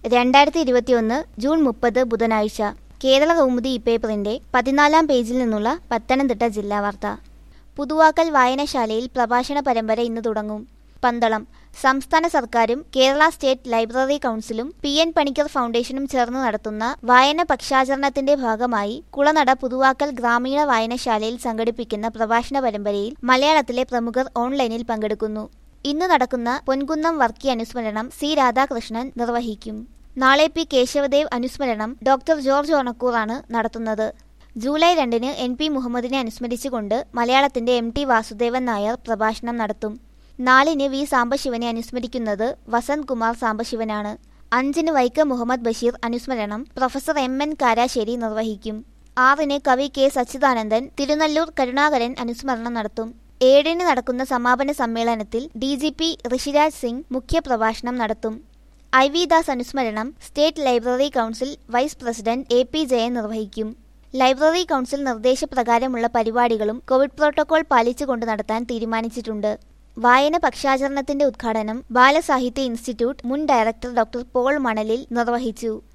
രണ്ടായിരത്തി ഇരുപത്തിയൊന്ന് ജൂൺ മുപ്പത് ബുധനാഴ്ച കേരള കൗമുദി ഇപ്പേപ്പറിന്റെ പതിനാലാം പേജിൽ നിന്നുള്ള പത്തനംതിട്ട ജില്ലാ വാർത്ത പുതുവാക്കൽ വായനശാലയിൽ പ്രഭാഷണ പരമ്പര ഇന്ന് തുടങ്ങും പന്തളം സംസ്ഥാന സർക്കാരും കേരള സ്റ്റേറ്റ് ലൈബ്രറി കൗൺസിലും പി എൻ പണിക്കർ ഫൗണ്ടേഷനും ചേർന്ന് നടത്തുന്ന വായന പക്ഷാചരണത്തിന്റെ ഭാഗമായി കുളനട പുതുവാക്കൽ ഗ്രാമീണ വായനശാലയിൽ സംഘടിപ്പിക്കുന്ന പ്രഭാഷണ പരമ്പരയിൽ മലയാളത്തിലെ പ്രമുഖർ ഓൺലൈനിൽ പങ്കെടുക്കുന്നു ഇന്ന് നടക്കുന്ന പൊൻകുന്നം വർക്കി അനുസ്മരണം സി രാധാകൃഷ്ണൻ നിർവഹിക്കും നാളെ പി കേശവദേവ് അനുസ്മരണം ഡോക്ടർ ജോർജ് ഓണക്കൂറാണ് നടത്തുന്നത് ജൂലൈ രണ്ടിന് എൻ പി മുഹമ്മദിനെ അനുസ്മരിച്ചുകൊണ്ട് മലയാളത്തിന്റെ എം ടി വാസുദേവൻ നായർ പ്രഭാഷണം നടത്തും നാലിന് വി സാംബശിവനെ അനുസ്മരിക്കുന്നത് വസന്ത് കുമാർ സാംബശിവനാണ് അഞ്ചിന് വൈക്കം മുഹമ്മദ് ബഷീർ അനുസ്മരണം പ്രൊഫസർ എം എൻ കാരാശ്ശേരി നിർവഹിക്കും ആറിന് കവി കെ സച്ചിദാനന്ദൻ തിരുനല്ലൂർ കരുണാകരൻ അനുസ്മരണം നടത്തും ഏഴിന് നടക്കുന്ന സമാപന സമ്മേളനത്തിൽ D G P Rishiraj Singh മുഖ്യപ്രഭാഷണം നടത്തും ഐ വി ദാസ് അനുസ്മരണം state library council vice president A P Jayan നിർവഹിക്കും ലൈബ്രറി കൗൺസിൽ നിർദ്ദേശപ്രകാരമുള്ള പരിപാടികളും കോവിഡ് പ്രോട്ടോകോൾ പാലിച്ചുകൊണ്ട് നടത്താൻ തീരുമാനിച്ചിട്ടുണ്ട് വായന പക്ഷാചരണത്തിന്റെ ഉദ്ഘാടനം ബാലസാഹിത്യ ഇൻസ്റ്റിറ്റ്യൂട്ട് മുൻ ഡയറക്ടർ ഡോക്ടർ പോൾ മണലിൽ നിർവഹിച്ചു